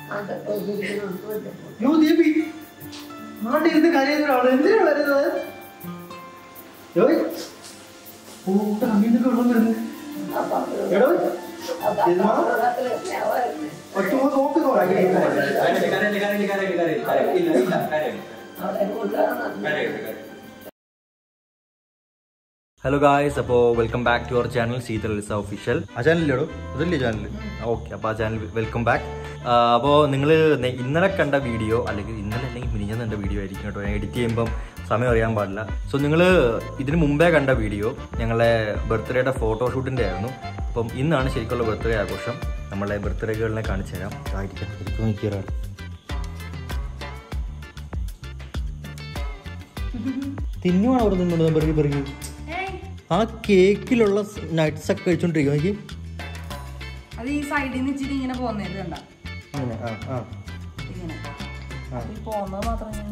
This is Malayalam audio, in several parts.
യോ ദേവി ആണ്ടിരുന്ന് കരയുന്നൊരാള് എന്തിനാ കരയുന്നത് യോയ് ഓട്ട അമ്മീന്നൊക്കെ വെള്ളം വരുന്നത് എടോ ഒറ്റ നോക്കുന്നു കരയില്ല, കരയില്ല, കരയില്ല, കരയില്ല, കരയില്ല, കരയില്ല. ഇല്ല, ഇല്ല, കരയില്ല. കരയില്ല, കരയില്ല. ഹലോ ഗായ്സ് അപ്പോൾ welcome back to our channel Seethal Lisa official ആ ചാനലില്ലേടോ അതല്ലേ ചാനൽ ഓക്കെ അപ്പോൾ ആ ചാനൽ വെൽക്കം ബാക്ക് അപ്പോൾ നിങ്ങൾ ഇന്നലെ കണ്ട വീഡിയോ അല്ലെങ്കിൽ ഇന്നലെ അല്ലെങ്കിൽ മിനിഞ്ഞ കണ്ട വീഡിയോ ആയിരിക്കും കേട്ടോ എഡിറ്റ് ചെയ്യുമ്പം സമയം അറിയാൻ പാടില്ല സോ നിങ്ങൾ ഇതിന് മുമ്പേ കണ്ട വീഡിയോ ഞങ്ങളെ ബർത്ത്ഡേയുടെ ഫോട്ടോഷൂട്ടിൻ്റെ ആയിരുന്നു അപ്പം ഇന്നാണ് ശരിക്കുള്ള ബർത്ത്ഡേ ആഘോഷം നമ്മളെ ബർത്ത്ഡേ ഗേളിനെ കാണിച്ചു തരാം ആയിരിക്കും ശരിക്കും നോക്കിയൊരാൾ തിന്നുവാണ് അവിടെ നിന്നുള്ളത് പെറുകി പെറുകി ആ കേക്കിലുള്ള നട്ട്സ് ഒക്കെ കഴിച്ചോണ്ടിരിക്കും നോക്കി അത് ഈ സൈഡിൽ നിന്ന് ഇച്ചിരി ഇങ്ങനെ പോകുന്നത് കണ്ട അങ്ങനെ ആ ആ ഇങ്ങനെ ആ. ഈ പോകുന്നത് മാത്രം ഞാൻ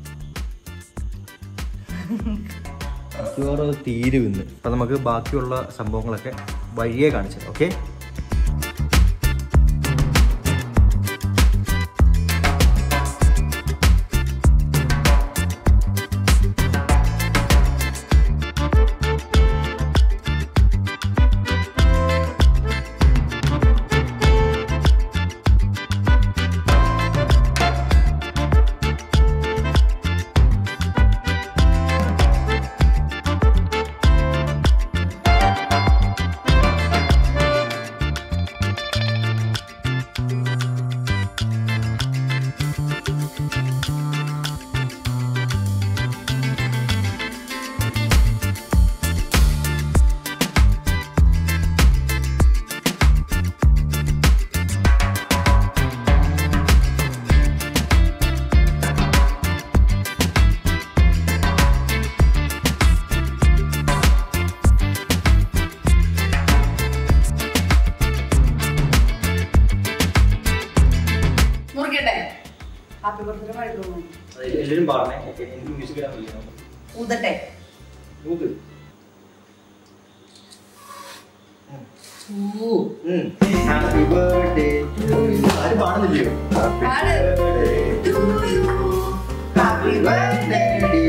മിക്കവാറും അത് തീരുവിന്ന് അപ്പം നമുക്ക് ബാക്കിയുള്ള സംഭവങ്ങളൊക്കെ വഴിയെ കാണിച്ചത് ഓക്കെ മുറിക്കട്ടെ ഹാപ്പി ബർത്ത്ഡേ മഴക്കുന്നു എല്ലാവരും പറഞ്ഞേ എനിക്ക് മ്യൂസിക് ഇടാൻ പറ്റില്ല ഊതട്ടെ ഹാപ്പി ബർത്ത്ഡേ ആരും പാടുന്നില്ലയോ പാട്. Happy birthday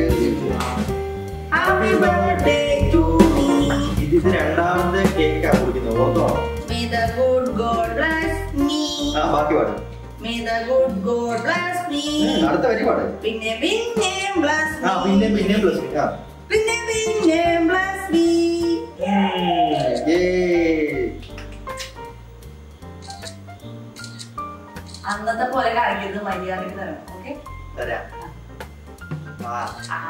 happy birthday to me ഇത് ഇത് രണ്ടാമത്തെ കേക്കാ കുടിക്കുന്നത് ഓർത്തോ may the good god bless me ആ ബാക്കി പാട് may the good god bless me ഉം, അടുത്ത വരി പാട് പിന്നെ പിന്നെ ബ്ലസ് ആ പിന്നെ പിന്നെ പ്ലസ് ആ പിന്നെ പിന്നെ ബ്ലസ് മീ അന്നത്തെ പോലെ കാണിക്കുന്നത് മര്യാദയ്ക്ക് തരണം ഓക്കെ തരാം ആ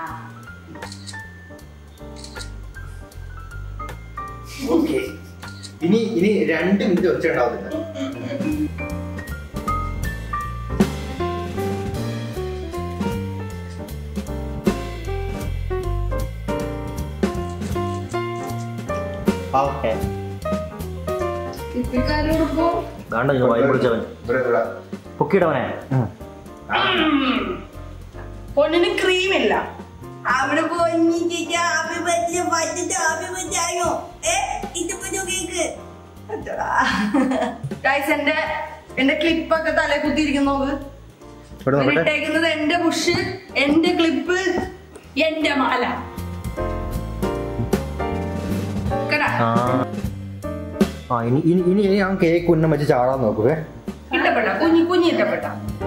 ഓക്കെ ഇനി ഇനി രണ്ട് മിനിറ്റ് ഒച്ച ഉണ്ടാവുന്നില്ല ഓക്കെ ഇപ്പിക്കാരോടൊപ്പം വേണ്ട ഞാൻ വായി പിടിച്ചവൻ ഇവിടെ ഇവിടെ പൊക്കിയിടവനെ പൊന്നിന് ക്രീം ഇല്ല അവിടെ പോയി happy birthday first happy birthday ആയോ ഏ ഇതിപ്പോ കേക്ക് ഗൈസ് എന്റെ എന്റെ ക്ലിപ്പൊക്കെ തലേ കുത്തിയിരിക്കുന്നു നോക്ക് ഇവിടെ നോക്കട്ടെ ഇട്ടേക്കുന്നത് എന്റെ ബുഷ് എന്റെ ക്ലിപ്പ് എന്റെ മാല കേട്ടാ ആ ആ ഇനി ഇനി ഇനി ഇനി ഞാൻ കേക്ക് ഉന്നം വെച്ച് ചാടാൻ നോക്കുവേ ഇഷ്ടപ്പെട്ട കുഞ്ഞി കുഞ്ഞി ഇഷ്ടപ്പെട്ട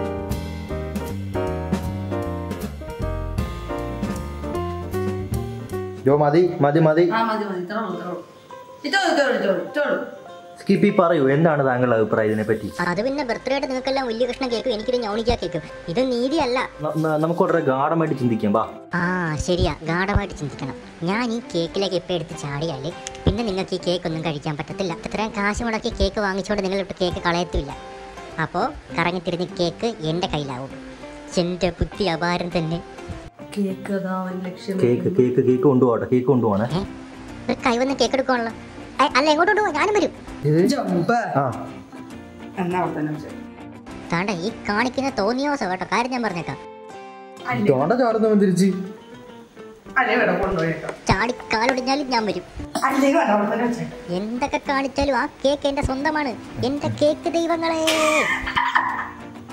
ജോ മതി മതി മതി ആ മതി മതി ഇത്രയുള്ളൂ ഇത്രയുള്ളൂ ഇത്തോളൂ ഇത്തോളൂ ഇത്തോളൂ ഇത്തോളൂ സ്കിപ്പി പറയൂ എന്താണ് താങ്കളുടെ അഭിപ്രായം ഇതിനെ പറ്റി അത് പിന്നെ ബർത്ത്ഡേ ആയിട്ട് നിങ്ങൾക്കെല്ലാം വലിയ കൃഷ്ണ കേക്കും എനിക്കൊരു ഞൗണിക്ക കേക്കും ഇത് നീതിയല്ല നമുക്ക് വളരെ ഗാഠമായിട്ട് ചിന്തിക്കാം വാ ആ ശരിയാ ഗാഠമായിട്ട് ചിന്തിക്കണം ഞാൻ ഈ കേക്കിലേക്ക് ഇപ്പം എടുത്ത് ചാടിയാൽ പിന്നെ നിങ്ങൾക്ക് ഈ കേക്ക് ഒന്നും കഴിക്കാൻ പറ്റത്തില്ല ഇത്രയും കാശ് മുടക്കി കേക്ക് വാങ്ങിച്ചുകൊണ്ട് നിങ്ങൾ ഇട്ട് കേക്ക് കളയത്തില്ല അപ്പോൾ കറങ്ങിത്തിരിഞ്ഞ് കേക്ക് എൻ്റെ കയ്യിലാവും എൻ്റെ ബുദ്ധി അപാരം തന്നെ കേക്ക് അതാ ഒരു ലക്ഷ്യം കേക്ക് കേക്ക് കേക്ക് കൊണ്ടുപോകട്ടെ കേക്ക് കൊണ്ടുപോകണേ ഏ ഒരു കൈ വന്ന് കേക്ക് എടുക്കുവാണല്ലോ ഐ- അല്ല എങ്ങോട്ട് കൊണ്ടുപോകാം ഞാനും വരും ജമ്പ് ആ എന്നാ അവിടെ തന്നെ വെച്ചേ. താണ്ട ഈ കാണിക്കുന്ന തോന്നിയോസം കേട്ടോ കാര്യം ഞാൻ പറഞ്ഞേക്കാം അല്ലേ തോണ്ട ചാടുന്നവൻ തിരിച്ച് അല്ലേ വേണം കൊണ്ടുപോയേക്കാം ചാടി കാലൊടിഞ്ഞാലും ഞാൻ വരും അല്ലേ വേണം അവിടെ തന്നെ വെച്ചേ എന്തൊക്കെ കാണിച്ചാലും ആ കേക്ക് എന്റെ സ്വന്തമാണ് എന്റെ കേക്ക് ദൈവങ്ങളെ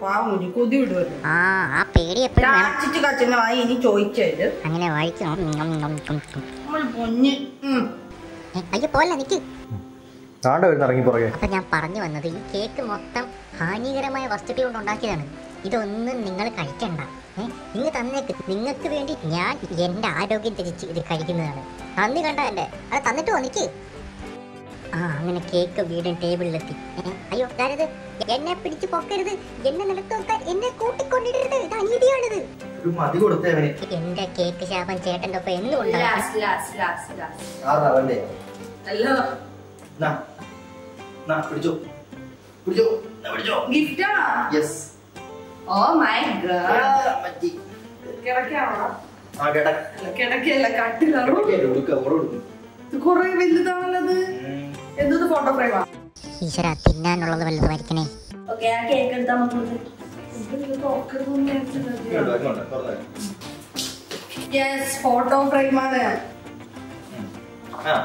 പാവൂരി കൊതി വിടുമല്ലോ ആ ആ പേടി എപ്പോഴും വേണം ലാച്ചിട്ട് കച്ചനെ വായി ഇനി ചോദിച്ചത് അങ്ങനെ വായിക്കണം നമ്മൾ പൊഞ്ഞ് ഉം. അയ്യോ പോലെ നിക്ക് താണ്ട വരുന്ന ഇറങ്ങി പുറകെ അപ്പൊ ഞാൻ പറഞ്ഞു വന്നത് ഈ കേക്ക് മൊത്തം ഹാനികരമായ വസ്തുക്കൾ കൊണ്ട് ഉണ്ടാക്കിയതാണ് ഇതൊന്നും നിങ്ങൾ കഴിക്കണ്ട ഏഹ് നിങ്ങൾ തന്നേക്ക് നിങ്ങൾക്ക് വേണ്ടി ഞാൻ എൻ്റെ ആരോഗ്യം ത്യജിച്ച് ഇത് കഴിക്കുന്നതാണ് നന്ദി കണ്ട എൻ്റെ അത് തന്നിട്ട് വന്നിക്ക് ആ അങ്ങനെ കേക്ക് വീടും ടേബിളിലെത്തി ഏ, അയ്യോ ഞാനിത് എന്നെ പിടിച്ച് പൊക്കരുത് എന്നെ നിലത്ത് വെക്കാൻ എന്നെ കൂട്ടിക്കൊണ്ടിടരുത് ഇത് അനീതിയാണിത് ഒരു മതി കൊടുത്തേ അവന് എന്റെ കേക്ക് ശാപം ചേട്ടൻ്റെ ഒപ്പം എന്നും ഉണ്ടാകും ലാസ്റ്റ് ലാസ്റ്റ് ലാസ്റ്റ് ലാസ്റ്റ് ആറാ അവന്റെ അല്ലോ നാ നാ പിടിച്ചോ പിടിച്ചോ നാ പിടിച്ചോ ഗിഫ്റ്റാണോ യെസ് ഓ മൈ ഗോഡ് പറ്റി കിടക്കാണോ ആ കേട്ടാ അല്ല കിടക്കല്ല കട്ടിലാണോ കൊടുക്ക ഓടെ കൊടുക്കും ഇത് കൊറേ വലുതാണല്ലത് എന്തത് ഫോട്ടോ ഫ്രെയിമാ ഈശ്വര തിന്നാനുള്ളത് വല്ലതും വരയ്ക്കണേ ഓക്കെ ആ കേക്ക് എടുത്താ നമുക്ക് യെസ് ഫോട്ടോ ഫ്രെയിമാണ് ആ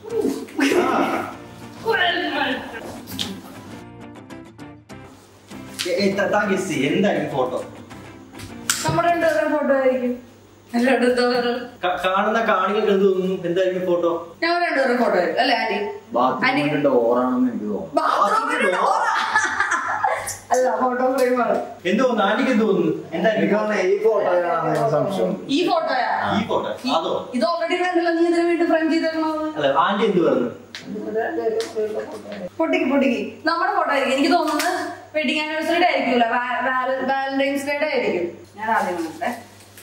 താ ഗസ് ചെയ്യ് എന്തായിരിക്കും ഫോട്ടോ നമ്മുടെ രണ്ടുപേരും ഫോട്ടോ ആയിരിക്കും രണ്ടുപേരും കാണുന്ന കാണികൾക്ക് എന്ത് തോന്നുന്നു എന്തായിരിക്കും ഫോട്ടോ ഞങ്ങൾ രണ്ടുപേരും ഫോട്ടോ ആയിരിക്കും അല്ലേ ആന്റി ബാത്റൂമിന്റെ ഓറാണെന്ന് എനിക്ക് തോന്നുന്നു ബാത്റൂമിന്റെ door ആ. അല്ല ഫോട്ടോ ഫ്രെയിമാണ് എന്ത് തോന്നുന്നു ആന്റിക്ക് എന്ത് തോന്നുന്നു എനിക്ക് എന്തായിരിക്കും തോന്നുന്നു ഈ ഫോട്ടോയാണെന്ന് സംശയം ഈ ഫോട്ടോയാ ഈ ഫോട്ടോ അതോ ഇത് ഓൾറെഡി കണ്ടല്ലോ നീ ഇതിന് വേണ്ടി ഫ്രെയിം ചെയ്തേക്കണത് അല്ല ആന്റി എന്ത് പറഞ്ഞു പൊട്ടിക്ക് പൊട്ടിക്ക് നമ്മുടെ ഫോട്ടോ ആയിരിക്കും എനിക്ക് തോന്നുന്നത് വെഡിങ് ആനിവേഴ്സറിയുടെ ആയിരിക്കുമല്ലോ വാലന്റൈൻസ് ഡേയുടെ ആയിരിക്കും ഞാൻ ആദ്യം കാണട്ടെ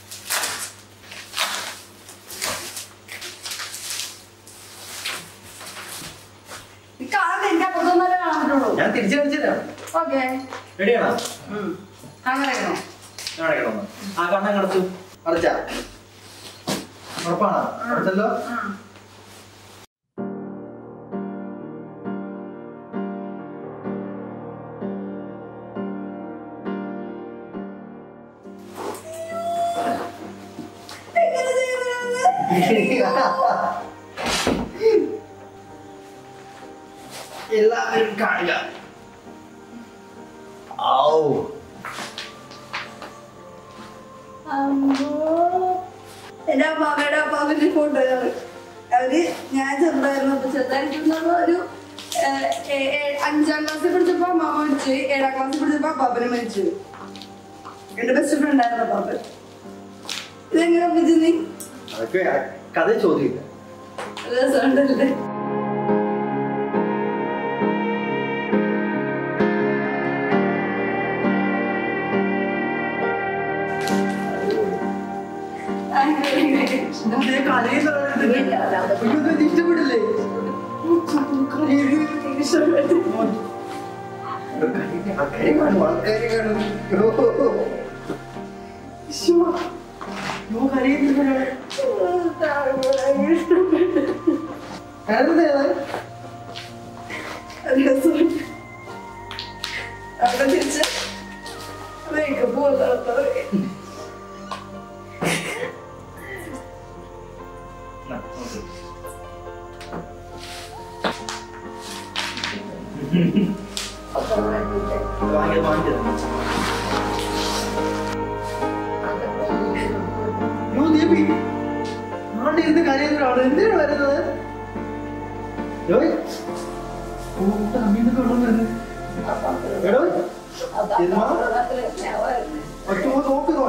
ഈ കാണണ്ട എനിക്ക് അപ്പുറത്തൊന്നല്ലേ കാണാൻ പറ്റുള്ളൂ ഞാൻ തിരിച്ചു കളിച്ചതാണ് ഓക്കെ റെഡിയാണോ അങ്ങനെ ആണോ കാണിക്കണോ ആ കണ്ണം കടച്ചു അടച്ചാ ഉറപ്പാണോ അടച്ചല്ലോ എങ്ങനെ ചെയ്യുന്നത് എല്ലാവരും കാണുക ഔ എന്റെ അമ്മാമ്മയുടെ അപ്പാവിന്റെ ഫോട്ടോ അവര് ഞാൻ ചെറുതായിരുന്നപ്പോ ചെറുതായിരിക്കുന്ന ഒരു ഏഹ്, ഏ- ഏ- അഞ്ചാം ക്ലാസ്സിൽ പഠിച്ചപ്പോ അമ്മാമ്മ മരിച്ചു ഏഴാം ക്ലാസ്സിൽ പഠിച്ചപ്പോ അപ്പാപ്പനെ മരിച്ചു എന്റെ ബെസ്റ്റ് ഫ്രണ്ട് ആയിരുന്നു അപ്പാപ്പൻ ഇതെങ്ങനെ ഒപ്പിച്ചു നീ അതൊക്കെ കഥ ചോദ്യമില്ല രസമുണ്ടല്ലേ ഇഷ്ടപ്പെടില്ലേ ആൾക്കാരെ കാണും ആൾക്കാരെ കാണും അവിടെ തിരിച്ച് മേക്കപ്പ് പോകാത്ത വാങ്ങിയത് വാങ്ങിയത് യോ ദേവി ആണ്ട് ഇരുന്ന് കരയുന്നൊരാള് എന്തിനാ വരുന്നത് യോയ് കൂട്ട അമ്മീന്നൊക്കെ വെള്ളം വരുന്നത് എടോ ഇരുമാ ഒറ്റ നോക്കുന്നോ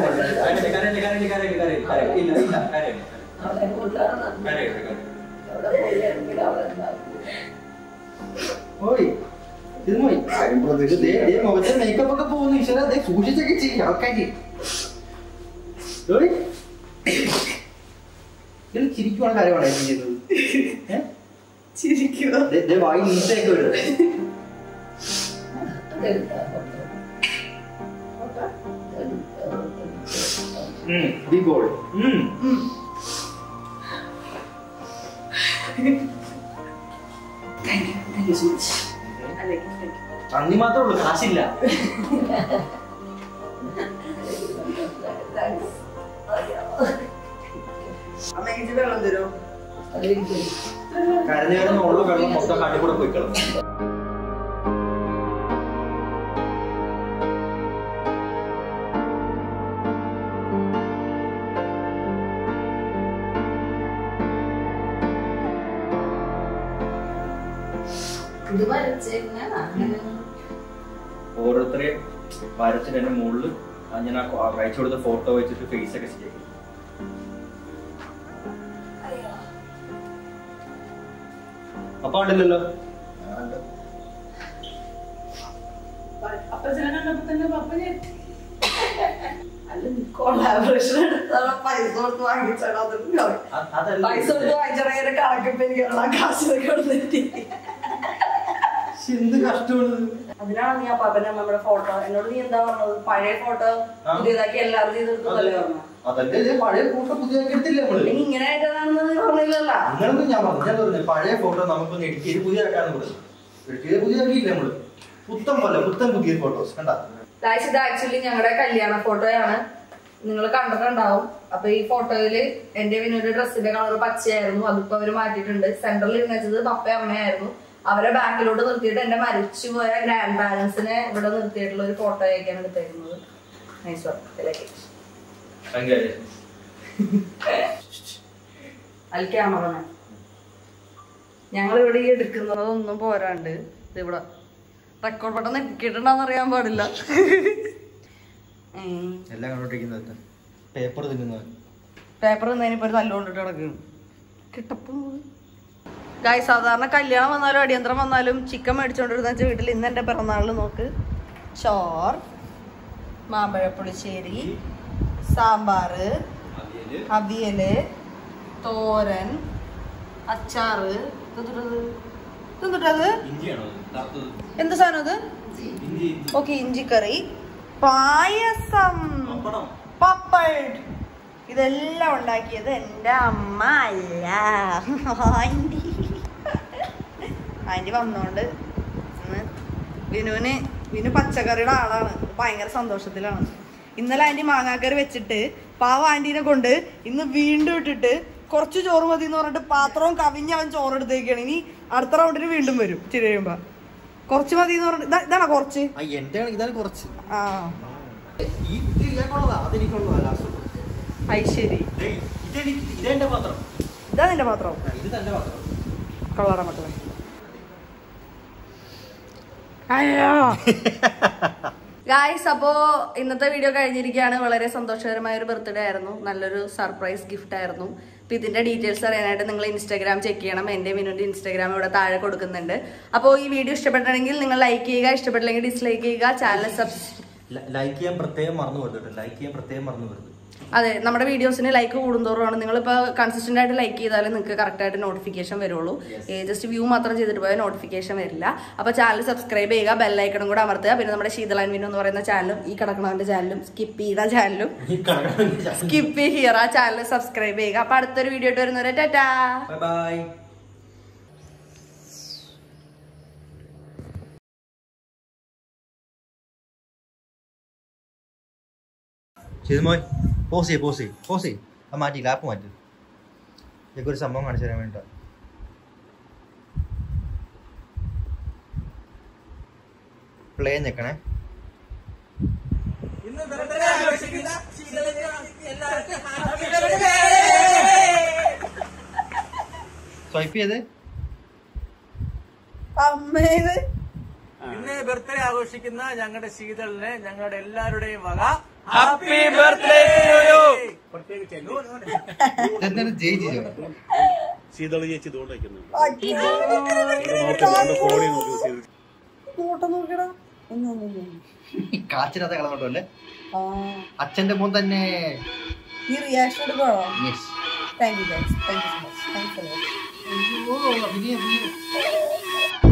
ഓയ് ഇത് പോയി കാര്യം പ്രതീക്ഷിച്ചു ദേ, ദേ മുഖത്തെ മേക്കപ്പ് ഒക്കെ പോകുന്നു ഈശ്വര ദേ സൂക്ഷിച്ചൊക്കെ ചെയ്യും ആൾക്കാര് ഓയ് ഇത് ചിരിക്കുവാണ് കാര്യമാണ് ഇത് ചെയ്യുന്നത് ഏ? ചിരിക്കുക ദേ, ദേ വായി നീട്ടൊക്കെ വരും B ball thank you so much അല്ലെങ്കിൽ താങ്ക് യു നന്ദി മാത്രമേ ഉള്ളൂ കാശില്ല അമ്മ എനിക്ക് വെള്ളം തരുമോ കരഞ്ഞു കരഞ്ഞ് ഉള്ള വെള്ളം മൊത്തം കാട്ടി കൂടെ പോയിക്കളും ഇത് വരച്ചേക്കുന്ന അങ്ങനെ ഓരോരുത്തരെ വരച്ചിട്ട് എന്റെ മുകളിൽ ഞാൻ ആ കൊ- അയച്ചു കൊടുത്ത ഫോട്ടോ വെച്ചിട്ട് ഫേസ് ഒക്കെ ചെയ്യും അപ്പൊ ഉണ്ടല്ലോ അപ്പച്ചനെ കണ്ടപ്പോ തന്നെ പപ്പ ഞെട്ടി അല്ല കൊളാബറേഷൻ എടുത്താൽ പൈസ കൊടുത്ത് വാങ്ങിച്ചാണോ അത് പൈസ കൊടുത്ത് വാങ്ങിച്ചാണെങ്കിൽ കണക്കിപ്പോ എനിക്ക് ആ കാശിനൊക്കെ കൊടുത്തിട്ട് എന്ത് കഷ്ടമുള്ളത് അതിനാണ് നീ ആ പാപ്പന്റെ നമ്മുടെ ഫോട്ടോ എന്നോട് നീ എന്താ പറഞ്ഞത് പഴയ ഫോട്ടോ ആ. പുതിയതാക്കി എല്ലാവരും ചെയ്തെടുത്തല്ലേ പറഞ്ഞു അതല്ലേ ഇത് പഴയ ഫോട്ടോ പുതിയ എടുത്തില്ല നമ്മള് അല്ലെങ്കിൽ ഇങ്ങനെ ആയിട്ടാണെന്ന് നീ പറഞ്ഞില്ലല്ലോ അങ്ങനൊന്നും ഞാൻ പറഞ്ഞു ഞാൻ പറഞ്ഞു പഴയ ഫോട്ടോ നമുക്കൊന്ന് എഡിറ്റ് ചെയ്ത് പുതിയ ആക്കാന്ന് പറഞ്ഞു എഡിറ്റ് ചെയ്ത് പുതിയ ആക്കിയില്ല നമ്മള് പുത്തൻ പോലെ പുത്തൻ പുതിയ ഫോട്ടോസ് കണ്ട ഗായ്സ് ഇത് ആക്ച്വലി ഞങ്ങളുടെ കല്യാണ ഫോട്ടോയാണ് നിങ്ങൾ കണ്ടിട്ടുണ്ടാവും അപ്പൊ ഈ ഫോട്ടോയില് എന്റെ വിനോദ ഡ്രസ്സിന്റെ കളർ പച്ചയായിരുന്നു അതിപ്പോ അവര് മാറ്റിയിട്ടുണ്ട് സെന്ററിൽ ഇരുന്നത് പപ്പയും അമ്മയായിരുന്നു അവരെ ബാക്കിലോട്ട് നിർത്തിയിട്ട് എന്റെ മരിച്ചുപോയ ഗ്രാൻഡ് പാരന്റ്സിനെ ഇവിടെ നിർത്തിയിട്ടുള്ള ഒരു ഫോട്ടോ ആയിരിക്കാണ് എടുത്തേക്കുന്നത് നൈസ് വർക്കിലേക്ക് അതിൽ ക്യാമറമാൻ ഞങ്ങൾ ഇവിടെ ഈ എടുക്കുന്നതൊന്നും പോരാണ്ട് ഇത് ഇവിടെ റെക്കോർഡ് ബട്ടൺ നെക്കിട്ടുണ്ടാന്ന് അറിയാൻ പാടില്ല എല്ലാം കണ്ടോണ്ടിരിക്കുന്നത് പേപ്പർ തിന്നുന്നത് പേപ്പർ ഇന്നതിനിപ്പോ ഒരു തല്ലുകൊണ്ടിട്ട് കിടക്കുന്നു കിട്ടപ്പം ഗായ് സാധാരണ കല്യാണം വന്നാലും അടിയന്തരം വന്നാലും ചിക്കൻ മേടിച്ചോണ്ടിരുന്ന വെച്ചാൽ വീട്ടിൽ ഇന്ന് എന്റെ പിറന്നാളിൽ നോക്ക് ചോർ മാമ്പഴപ്പുളിശ്ശേരി സാമ്പാറ് അവിയല് തോരൻ അച്ചാറ് ഇതെന്തുട്ടത്? ഇതെന്തുട്ടത് ഇഞ്ചിയാണോ കറുത്തത് എന്ത് സാധനം ഇത് ഇഞ്ചി ഓക്കെ ഇഞ്ചിക്കറി പായസം പപ്പടം പപ്പഡ് ഇതെല്ലാം ഉണ്ടാക്കിയത് എൻ്റെ അമ്മ അല്ല ആൻറ്റി ആൻറ്റി വന്നോണ്ട് ഇന്ന് വിനുവിന് വിനു പച്ചക്കറിയുടെ ആളാണ് ഭയങ്കര സന്തോഷത്തിലാണ് ഇന്നലെ ആൻറ്റി മാങ്ങാക്കറി വെച്ചിട്ട് പാവ ആൻറ്റീനെ കൊണ്ട് ഇന്ന് വീണ്ടും ഇട്ടിട്ട് കുറച്ച് ചോറ് മതി എന്ന് പറഞ്ഞിട്ട് പാത്രവും കവിഞ്ഞ് അവൻ ചോറെടുത്തേക്കാണ് ഇനി അടുത്ത റൗണ്ടിന് വീണ്ടും വരും ഇച്ചിരി കഴിയുമ്പോ കുറച്ച് മതി എന്ന് പറഞ്ഞിട്ട് ഇതാ- ഇതാണോ കുറച്ച് ആ എന്റെ ഇതാണ് കുറച്ച് ആ ഈ ഇത് ഇയാൾക്കുള്ളതാ അതെനിക്കുള്ളതാ ലാസ്റ്റ് ഐശ്വരി ഇതെനിക്ക് ഇതെന്റെ പാത്രം ഇതാ നിന്റെ പാത്രം ആ, ഇത് തന്റെ പാത്രം കളറാ മക്കളെ അയ്യോ ഗായ്സ് അപ്പോ ഇന്നത്തെ വീഡിയോ കഴിഞ്ഞിരിക്കുകയാണ് വളരെ സന്തോഷകരമായ ഒരു ബർത്ത്ഡേ ആയിരുന്നു നല്ലൊരു സർപ്രൈസ് ഗിഫ്റ്റ് ആയിരുന്നു അപ്പൊ ഇതിന്റെ ഡീറ്റെയിൽസ് അറിയാനായിട്ട് നിങ്ങൾ ഇൻസ്റ്റാഗ്രാം ചെക്ക് ചെയ്യണം എന്റെ മിനുന്റെ ഇൻസ്റ്റാഗ്രാം ഇവിടെ താഴെ കൊടുക്കുന്നുണ്ട് അപ്പോൾ ഈ വീഡിയോ ഇഷ്ടപ്പെട്ടിട്ടുണ്ടെങ്കിൽ നിങ്ങൾ ലൈക്ക് ചെയ്യുക ഇഷ്ടപ്പെട്ടില്ലെങ്കിൽ ഡിസ്ലൈക്ക് ചെയ്യുക ചാനൽ സബ്സ് ലൈക്ക് ചെയ്യാൻ പ്രത്യേകം മറന്നു പോരുത് കേട്ടോ ലൈക്ക് ചെയ്യാൻ പ്രത്യേകം മറന്നു പോരുത് അതെ നമ്മുടെ വീഡിയോസിന് ലൈക്ക് കൂടുന്തോറുമാണ് നിങ്ങളിപ്പോൾ കൺസിസ്റ്റന്റ് ആയിട്ട് ലൈക്ക് ചെയ്താലേ നിങ്ങൾക്ക് കറക്റ്റ് ആയിട്ട് നോട്ടിഫിക്കേഷൻ വരുള്ളൂ ജസ്റ്റ് വ്യൂ മാത്രം ചെയ്തിട്ട് പോയാൽ നോട്ടിഫിക്കേഷൻ വരില്ല അപ്പോൾ ചാനൽ സബ്സ്ക്രൈബ് ചെയ്യുക ബെല്ലൈക്കണും കൂടെ അമർത്തുക പിന്നെ നമ്മുടെ ശീതളാൻ വിനു എന്ന് പറയുന്ന ചാനലും ഈ കിടക്കണവന്റെ ചാനലും സ്കിപ്പ് ചെയ്ത ചാനലും ഈ കടകട സ്കിപ്പ് ഹിയർ ആ ചാനൽ സബ്സ്ക്രൈബ് ചെയ്യുക അപ്പോൾ അടുത്തൊരു വീഡിയോ ആയിട്ട് വരുന്നവരെ ടാറ്റാ ബൈ ബൈ ചെയ്തുമോയ് പോസ് ചെയ്യ് പോസ് ചെയ്യ് പോസ് ചെയ്യ് അത് മാറ്റി ലാപ്പ് മാറ്റി ഇതൊക്കെ ഒരു സംഭവം കാണിച്ചു തരാൻ വേണ്ടിട്ടാ പ്ലേ ഞെക്കണേ സ്വൈപ്പ് ചെയ്ത് അമ്മേത് ഇന്ന് ബർത്ത്ഡേ ആഘോഷിക്കുന്ന ഞങ്ങളുടെ ശീതളിന് ഞങ്ങളുടെ എല്ലാവരുടെയും വക ഹാപ്പി ബർത്ത്ഡേ പ്രത്യേകിച്ച് ഇതെന്താണ് ജയ് ജിജോ ശീതള ചേച്ചി ഇതുകൊണ്ട് വയ്ക്കുന്നു ഫോട്ടോ നോക്കടാ കാച്ചിനകത്ത് കളഞ്ഞോട്ടോ അല്ലേ അച്ഛന്റെ മോൻ തന്നെ ഈ റിയാക്ഷൻ എടുക്കണോ yes thank you thank you so much thank you അയ്യോ അഭിനയം അഭിനയം